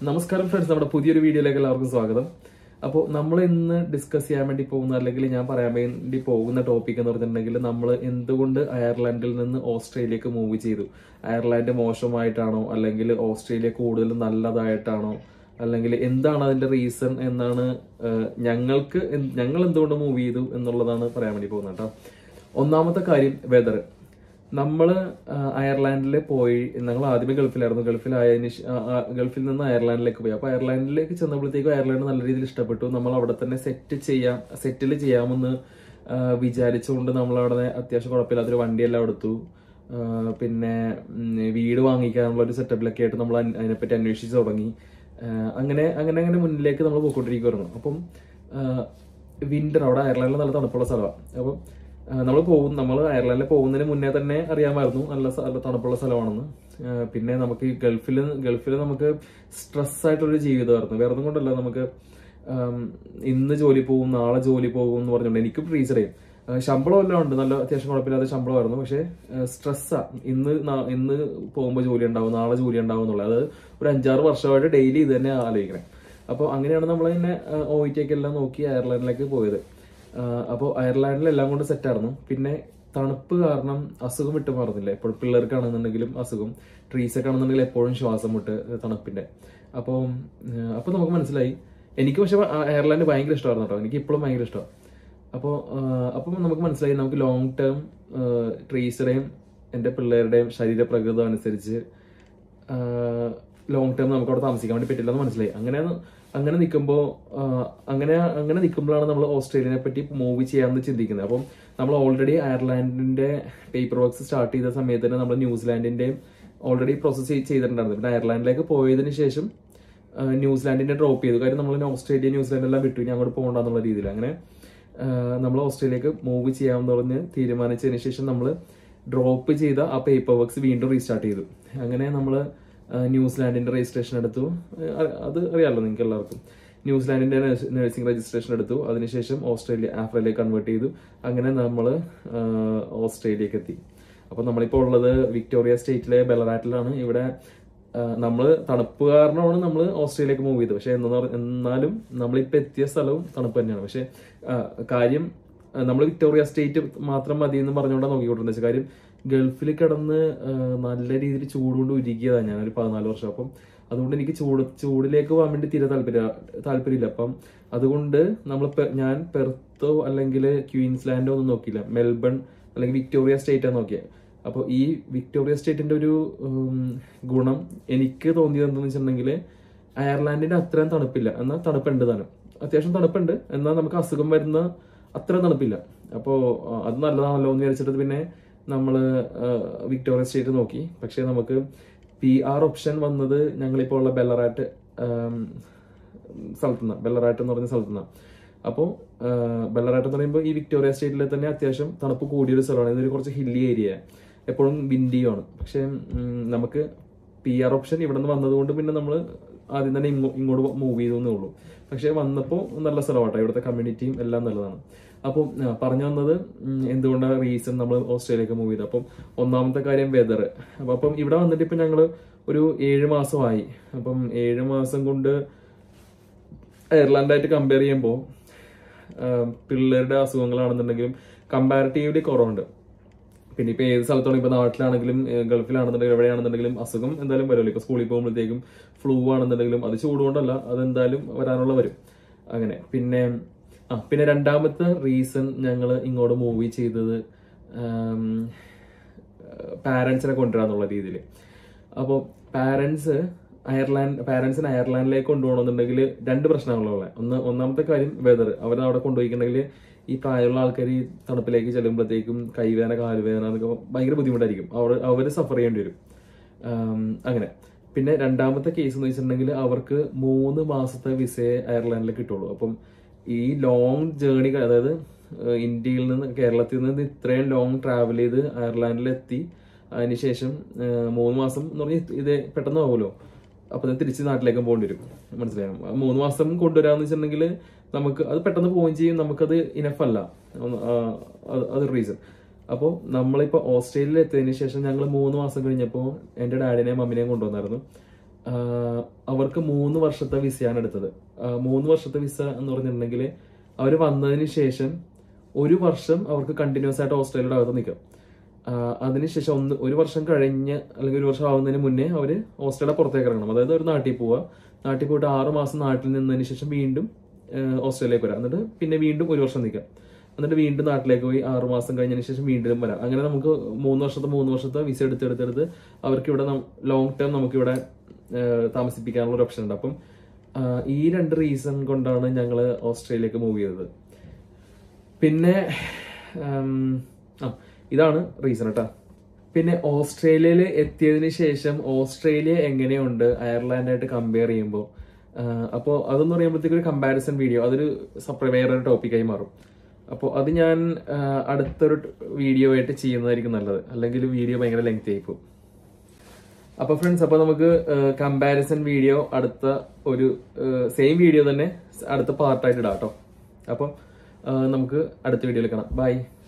നമസ്കാരം ഫ്രണ്ട്സ് നമ്മുടെ പുതിയൊരു വീഡിയോയിലേക്ക് എല്ലാവർക്കും സ്വാഗതം അപ്പോൾ നമ്മൾ ഇന്ന് ഡിസ്കസ് ചെയ്യാൻ വേണ്ടി പോകുന്ന അല്ലെങ്കിൽ ഞാൻ പറയാൻ വേണ്ടി പോകുന്ന ടോപ്പിക് എന്ന് പറഞ്ഞിട്ടുണ്ടെങ്കിൽ നമ്മൾ എന്തുകൊണ്ട് അയർലൻഡിൽ നിന്ന് ഓസ്ട്രേലിയക്ക് മൂവ് ചെയ്തു അയർലാൻഡ് മോശമായിട്ടാണോ അല്ലെങ്കിൽ ഓസ്ട്രേലിയ കൂടുതൽ നല്ലതായിട്ടാണോ അല്ലെങ്കിൽ എന്താണ് അതിന്റെ റീസൺ എന്നാണ് ഏഹ്, ഞങ്ങൾക്ക് എന്ത്- ഞങ്ങൾ എന്തുകൊണ്ട് മൂവ് ചെയ്തു എന്നുള്ളതാണ് പറയാൻ വേണ്ടി പോകുന്നത് കേട്ടോ ഒന്നാമത്തെ കാര്യം വെതർ നമ്മള് ആ, അയർലാൻഡിൽ പോയി ഞങ്ങൾ ആദ്യമേ ഗൾഫിലായിരുന്നു ഗൾഫിലായതിനു ശേ- ആ, ആ, ഗൾഫിൽ നിന്ന് അയർലാൻഡിലേക്ക് പോയി അപ്പൊ അയർലാൻഡിലേക്ക് ചെന്നപ്പോഴത്തേക്കും അയർലാൻഡ് നല്ല രീതിയിൽ ഇഷ്ടപ്പെട്ടു നമ്മൾ അവിടെ തന്നെ സെറ്റ് ചെയ്യാം സെറ്റിൽ ചെയ്യാമെന്ന് ആ, വിചാരിച്ചുകൊണ്ട് നമ്മൾ അവിടെ അത്യാവശ്യം കുഴപ്പമില്ലാത്തൊരു വണ്ടിയെല്ലാം എടുത്തു ആ, പിന്നെ ഉം, വീട് വാങ്ങിക്കാനുള്ള ഒരു സെറ്റപ്പിലൊക്കെ ആയിട്ട് നമ്മൾ അന്- അതിനെപ്പറ്റി അന്വേഷിച്ച് തുടങ്ങി ആ, അങ്ങനെ അങ്ങനെ അങ്ങനെ മുന്നിലേക്ക് നമ്മൾ പോയിക്കൊണ്ടിരിക്കുവായിരുന്നു അപ്പം വിന്റർ അവിടെ അയർലാൻഡിൽ നല്ല തണുപ്പുള്ള സ്ഥലമാണ് അപ്പം നമ്മൾ പോകും നമ്മൾ അയർലൻഡിൽ പോകുന്നതിന് മുന്നേ തന്നെ അറിയാമായിരുന്നു നല്ല സ്ഥ- നല്ല തണുപ്പുള്ള സ്ഥലമാണെന്ന് ആ, പിന്നെ നമുക്ക് ഈ ഗൾഫിൽ ഗൾഫിൽ നമുക്ക് സ്ട്രെസ് ആയിട്ടൊരു ജീവിതമായിരുന്നു വേറെ ഒന്നും കൊണ്ടല്ല നമുക്ക് ആം, ഇന്ന് ജോലി പോകും നാളെ ജോലി പോകും എന്ന് പറഞ്ഞുകൊണ്ട് എനിക്കും ടീച്ചർ ചെയ്യും ആ, ശമ്പളം എല്ലാം ഉണ്ട് നല്ല അത്യാവശ്യം കുഴപ്പമില്ലാത്ത ശമ്പളമായിരുന്നു പക്ഷേ സ്ട്രെസ്സാ ഇന്ന് നാ- ഇന്ന് പോകുമ്പോൾ ജോലി ഉണ്ടാവും നാളെ ജോലി ഉണ്ടാവും എന്നുള്ളത് അത് ഒരു അഞ്ചാറ് വർഷമായിട്ട് ഡെയിലി ഇത് തന്നെ ആലോചിക്കണേ അപ്പോൾ അങ്ങനെയാണ് നമ്മൾ തന്നെ ഒ ടി ഒക്കെ എല്ലാം നോക്കി അയർലൻഡിലേക്ക് പോയത് അപ്പോൾ അയർലാൻഡിൽ എല്ലാം കൊണ്ട് സെറ്റായിരുന്നു പിന്നെ തണുപ്പ് കാരണം അസുഖം വിട്ടു മാറുന്നില്ല എപ്പോഴും പിള്ളേർക്കാണെന്നുണ്ടെങ്കിലും അസുഖം ട്രീസ് ഒക്കെ ആണെന്നുണ്ടെങ്കിൽ എപ്പോഴും ശ്വാസം മുട്ട് തണുപ്പിന്റെ അപ്പോൾ അപ്പോൾ നമുക്ക് മനസ്സിലായി എനിക്ക് പക്ഷെ അയർലാൻഡ് ഭയങ്കര ഇഷ്ടമായിരുന്നു കേട്ടോ എനിക്ക് ഇപ്പോഴും ഭയങ്കര ഇഷ്ടമാണ് അപ്പോൾ അപ്പം നമുക്ക് മനസ്സിലായി നമുക്ക് ലോങ് ടേം ട്രീസുടെയും എൻ്റെ പിള്ളേരുടെയും ശരീരപ്രകൃതം അനുസരിച്ച് ലോങ് ടേം നമുക്ക് അവിടെ താമസിക്കാൻ വേണ്ടി പറ്റില്ല എന്ന് മനസ്സിലായി അങ്ങനെ അങ്ങനെ നിൽക്കുമ്പോൾ അങ്ങനെ അങ്ങനെ നിൽക്കുമ്പോഴാണ് നമ്മൾ ഓസ്ട്രേലിയനെ പറ്റി മൂവ് ചെയ്യാമെന്ന് ചിന്തിക്കുന്നത് അപ്പം നമ്മൾ ഓൾറെഡി അയർലാൻഡിന്റെ പേപ്പർ വർക്ക്സ് സ്റ്റാർട്ട് ചെയ്ത സമയത്ത് തന്നെ നമ്മൾ ന്യൂസിലാൻഡിന്റെയും ഓൾറെഡി പ്രോസസ് ചെയ്തിട്ടുണ്ടായിരുന്നു പിന്നെ അയർലാൻഡിലേക്ക് പോയതിനു ശേഷം ആ, ന്യൂസിലാൻഡിനെ ഡ്രോപ്പ് ചെയ്തു കാര്യം നമ്മൾ ഓസ്ട്രേലിയ ന്യൂസിലാൻഡ് എല്ലാം വിട്ടു ഇനി അങ്ങോട്ട് പോകണ്ടെന്നുള്ള രീതിയിൽ അങ്ങനെ നമ്മൾ ഓസ്ട്രേലിയക്ക് മൂവ് ചെയ്യാമെന്ന് പറഞ്ഞ് തീരുമാനിച്ചതിന് ശേഷം നമ്മൾ ഡ്രോപ്പ് ചെയ്ത ആ പേപ്പർ വർക്ക്സ് വീണ്ടും റീസ്റ്റാർട്ട് ചെയ്തു അങ്ങനെ നമ്മൾ ന്യൂസിലാൻഡിന്റെ രജിസ്ട്രേഷൻ എടുത്തു ആ, അത് അറിയാമല്ലോ നിങ്ങൾക്ക് എല്ലാവർക്കും ന്യൂസിലാൻഡിന്റെ നഴ്സിംഗ് രജിസ്ട്രേഷൻ എടുത്തു അതിനുശേഷം ഓസ്ട്രേലിയ ആഫ്രയിലേക്ക് കൺവേർട്ട് ചെയ്തു അങ്ങനെ നമ്മൾ ഓസ്ട്രേലിയക്ക് എത്തി അപ്പൊ നമ്മളിപ്പോൾ ഉള്ളത് വിക്ടോറിയ സ്റ്റേറ്റിലെ ബെലറാറ്റിലാണ് ഇവിടെ നമ്മൾ തണുപ്പ് കാരണമാണ് നമ്മൾ ഓസ്ട്രേലിയക്ക് മൂവ് ചെയ്തത് പക്ഷെ എന്താ എന്നാലും നമ്മളിപ്പോൾ എത്തിയ സ്ഥലവും തണുപ്പ് തന്നെയാണ് പക്ഷെ ആ, കാര്യം നമ്മൾ വിക്ടോറിയ സ്റ്റേറ്റ് മാത്രം മതി എന്ന് പറഞ്ഞുകൊണ്ടാണ് നോക്കിക്കൊണ്ടിരുന്നത് വെച്ചാൽ കാര്യം ഗൾഫിൽ കിടന്ന് ആ, നല്ല രീതിയിൽ ചൂട് കൊണ്ട് ഉരുകിയതാണ് ഞാൻ ഒരു പതിനാല് വർഷം അപ്പം അതുകൊണ്ട് എനിക്ക് ചൂട് ചൂടിലേക്ക് പോകാൻ വേണ്ടി തീരെ താല്പര്യ താല്പര്യമില്ല അപ്പം അതുകൊണ്ട് നമ്മൾ ഞാൻ പെർത്തോ അല്ലെങ്കിൽ ക്വീൻസ്ലാൻഡോ ഒന്നും നോക്കിയില്ല മെൽബൺ അല്ലെങ്കിൽ വിക്ടോറിയ സ്റ്റേറ്റാണ് നോക്കിയത് അപ്പോൾ ഈ വിക്ടോറിയ സ്റ്റേറ്റിന്റെ ഒരു ഉം, ഗുണം എനിക്ക് തോന്നിയത് എന്താണെന്ന് വെച്ചിട്ടുണ്ടെങ്കിൽ അയർലാൻഡിന്റെ അത്രയും തണുപ്പില്ല എന്നാൽ തണുപ്പുണ്ട് താനും അത്യാവശ്യം തണുപ്പുണ്ട് എന്നാൽ നമുക്ക് അസുഖം വരുന്ന അത്ര തണുപ്പില്ല അപ്പോൾ അത് നല്ലതാണല്ലോ എന്ന് വിചാരിച്ചിട്ട് പിന്നെ നമ്മൾ വിക്ടോറിയ സ്റ്റേറ്റ് നോക്കി പക്ഷേ നമുക്ക് പി ആർ ഓപ്ഷൻ വന്നത് ഞങ്ങളിപ്പോൾ ഉള്ള ബെല്ലറാറ്റ് സ്ഥലത്തുനിന്ന് ബെല്ലറാറ്റ് എന്ന് പറഞ്ഞ സ്ഥലത്തുനിന്ന് അപ്പോൾ ബെല്ലറാറ്റ് എന്ന് പറയുമ്പോൾ ഈ വിക്ടോറിയ സ്റ്റേറ്റിൽ തന്നെ അത്യാവശ്യം തണുപ്പ് കൂടിയൊരു സ്ഥലമാണ് ഇതൊരു കുറച്ച് ഹില്ലി ഏരിയ എപ്പോഴും വിൻഡിയുമാണ് പക്ഷേ ഉം, നമുക്ക് പി ആർ ഓപ്ഷൻ ഇവിടെ നിന്ന് വന്നതുകൊണ്ട് പിന്നെ നമ്മൾ ആദ്യം തന്നെ ഇങ്ങോ- ഇങ്ങോട്ട് മൂവ് ചെയ്തേ ഉള്ളൂ പക്ഷേ വന്നപ്പോൾ നല്ല സ്ഥലമാട്ടോ ഇവിടുത്തെ കമ്മ്യൂണിറ്റിയും എല്ലാം നല്ലതാണ് അപ്പം ആ, പറഞ്ഞു വന്നത് ഉം, എന്തുകൊണ്ടാണ് റീസൺ നമ്മൾ ഓസ്ട്രേലിയക്ക് മൂവ് ചെയ്തത് അപ്പം ഒന്നാമത്തെ കാര്യം വെതർ അപ്പം ഇവിടെ വന്നിട്ട് ഇപ്പം ഞങ്ങൾ ഒരു ഏഴ് മാസമായി അപ്പം ഏഴ് മാസം കൊണ്ട് അയർലാൻഡായിട്ട് കമ്പയർ ചെയ്യുമ്പോൾ പിള്ളേരുടെ അസുഖങ്ങളാണെന്നുണ്ടെങ്കിലും കമ്പാരിറ്റീവ്ലി കുറവുണ്ട് പിന്നെ ഇപ്പൊ ഏത് സ്ഥലത്താണ് ഇപ്പൊ നാട്ടിലാണെങ്കിലും ഏഹ് ഗൾഫിലാണെന്നുണ്ടെങ്കിലും എവിടെയാണെന്നുണ്ടെങ്കിലും അസുഖം എന്തായാലും വരുമല്ലോ ഇപ്പൊ സ്കൂളിൽ പോകുമ്പോഴത്തേക്കും ഫ്ലൂ ആണെന്നുണ്ടെങ്കിലും അത് ചൂടുകൊണ്ടല്ല അത് എന്തായാലും വരാനുള്ള വരും അങ്ങനെ പിന്നെ ആ പിന്നെ രണ്ടാമത്തെ റീസൺ ഞങ്ങൾ ഇങ്ങോട്ട് മൂവി ചെയ്തത് പാരൻസിനെ കൊണ്ടുവരാന്നുള്ള രീതിയിൽ അപ്പോൾ പാരൻസ് അയർലാൻഡ് പാരൻസിന് അയർലാൻഡിലേക്ക് കൊണ്ടുപോകണമെന്നുണ്ടെങ്കിൽ രണ്ട് പ്രശ്നങ്ങളുള്ള ഒന്ന് ഒന്നാമത്തെ കാര്യം വെതർ അവർ അവിടെ കൊണ്ടുപോയിട്ടുണ്ടെങ്കിൽ ഈ പ്രായമുള്ള ആൾക്കാർ ഈ തണുപ്പിലേക്ക് ചെല്ലുമ്പോഴത്തേക്കും കൈവേദന കാലുവേദന എന്നൊക്കെ ഭയങ്കര ബുദ്ധിമുട്ടായിരിക്കും അവർ അവർ സഫർ ചെയ്യേണ്ടി വരും ആം, അങ്ങനെ പിന്നെ രണ്ടാമത്തെ കേസ് എന്ന് വെച്ചിട്ടുണ്ടെങ്കിൽ അവർക്ക് മൂന്ന് മാസത്തെ വിസയെ അയർലാൻഡിൽ കിട്ടുള്ളൂ അപ്പം ഈ ലോങ് ജേണി അതായത് ഏഹ് ഇന്ത്യയിൽ നിന്ന് കേരളത്തിൽ നിന്ന് ഇത്രയും ലോങ് ട്രാവൽ ചെയ്ത് അയർലാൻഡിൽ എത്തി അതിനുശേഷം ഏഹ് മൂന്ന് മാസം എന്ന് പറഞ്ഞാൽ ഇത് പെട്ടെന്ന് ആവുമല്ലോ അപ്പൊ ഇത് തിരിച്ച് നാട്ടിലേക്ക് പോകേണ്ടി വരും മനസ്സിലായോ ആ മൂന്ന് മാസം കൊണ്ടുവരാന്ന് വെച്ചിട്ടുണ്ടെങ്കിൽ നമുക്ക് അത് പെട്ടെന്ന് പോവുകയും ചെയ്യും നമുക്കത് ഇനഫ് അല്ല ഒന്ന് ആ, അത് അതൊരു റീസൺ അപ്പോൾ നമ്മളിപ്പോൾ ഓസ്ട്രേലിയയിൽ എത്തിയതിനു ശേഷം ഞങ്ങൾ മൂന്ന് മാസം കഴിഞ്ഞപ്പോൾ എൻ്റെ ഡാഡിനെയും മമ്മിനെയും കൊണ്ടുവന്നായിരുന്നു ആഹ് അവർ അവർക്ക് മൂന്ന് വർഷത്തെ വിസയാണ് എടുത്തത് ആ, മൂന്ന് വർഷത്തെ വിസ എന്ന് പറഞ്ഞിട്ടുണ്ടെങ്കിൽ അവർ വന്നതിന് ശേഷം ഒരു വർഷം അവർക്ക് കണ്ടിന്യൂസ് ആയിട്ട് ഓസ്ട്രേലിയയുടെ അകത്ത് നിൽക്കും ആ, അതിനുശേഷം ഒന്ന് ഒരു വർഷം കഴിഞ്ഞ് അല്ലെങ്കിൽ ഒരു വർഷം ആവുന്നതിന് മുന്നേ അവർ ഓസ്ട്രേലിയ പുറത്തേക്ക് ഇറങ്ങണം അതായത് ഒരു നാട്ടിൽ പോവുക നാട്ടിൽ പോയിട്ട് ആറ് മാസം നാട്ടിൽ നിന്നതിന് ശേഷം വീണ്ടും ആ, ഓസ്ട്രേലിയക്ക് വരാം എന്നിട്ട് പിന്നെ വീണ്ടും ഒരു വർഷം നിൽക്കാം എന്നിട്ട് വീണ്ടും നാട്ടിലേക്ക് പോയി ആറ് മാസം കഴിഞ്ഞതിന് ശേഷം വീണ്ടും വരാം അങ്ങനെ നമുക്ക് മൂന്ന് വർഷത്തെ മൂന്ന് വർഷത്തെ വിസ എടുത്ത് എടുത്തെടുത്ത് അവർക്ക് ഇവിടെ ലോങ് ടേം നമുക്ക് ഇവിടെ താമസിപ്പിക്കാനുള്ള ഒരു ഓപ്ഷൻ ഉണ്ട് അപ്പം ആ, ഈ രണ്ട് റീസൺ കൊണ്ടാണ് ഞങ്ങൾ ഓസ്ട്രേലിയക്ക് മൂവ് ചെയ്തത് പിന്നെ ഉം, ആ ഇതാണ് റീസൺ കേട്ടോ പിന്നെ ഓസ്ട്രേലിയയിൽ എത്തിയതിന് ശേഷം ഓസ്ട്രേലിയ എങ്ങനെയുണ്ട് അയർലാൻഡായിട്ട് കമ്പയർ ചെയ്യുമ്പോൾ അപ്പോൾ അതെന്ന് പറയുമ്പോഴത്തേക്ക് ഒരു കമ്പാരിസൺ വീഡിയോ അതൊരു സെപ്പറേ വേറൊരു ടോപ്പിക്കായി മാറും അപ്പോൾ അത് ഞാൻ ആ, അടുത്തൊരു വീഡിയോ ആയിട്ട് ചെയ്യുന്നതായിരിക്കും നല്ലത് അല്ലെങ്കിൽ വീഡിയോ ഭയങ്കര ലെങ്ത് ആയി പോകും അപ്പോൾ ഫ്രണ്ട്സ് അപ്പോൾ നമുക്ക് കമ്പാരിസൺ വീഡിയോ അടുത്ത ഒരു സെയിം വീഡിയോ തന്നെ അടുത്ത പാർട്ടായിട്ട് ഇടാം കേട്ടോ അപ്പോൾ നമുക്ക് അടുത്ത വീഡിയോയിൽ കാണാം ബൈ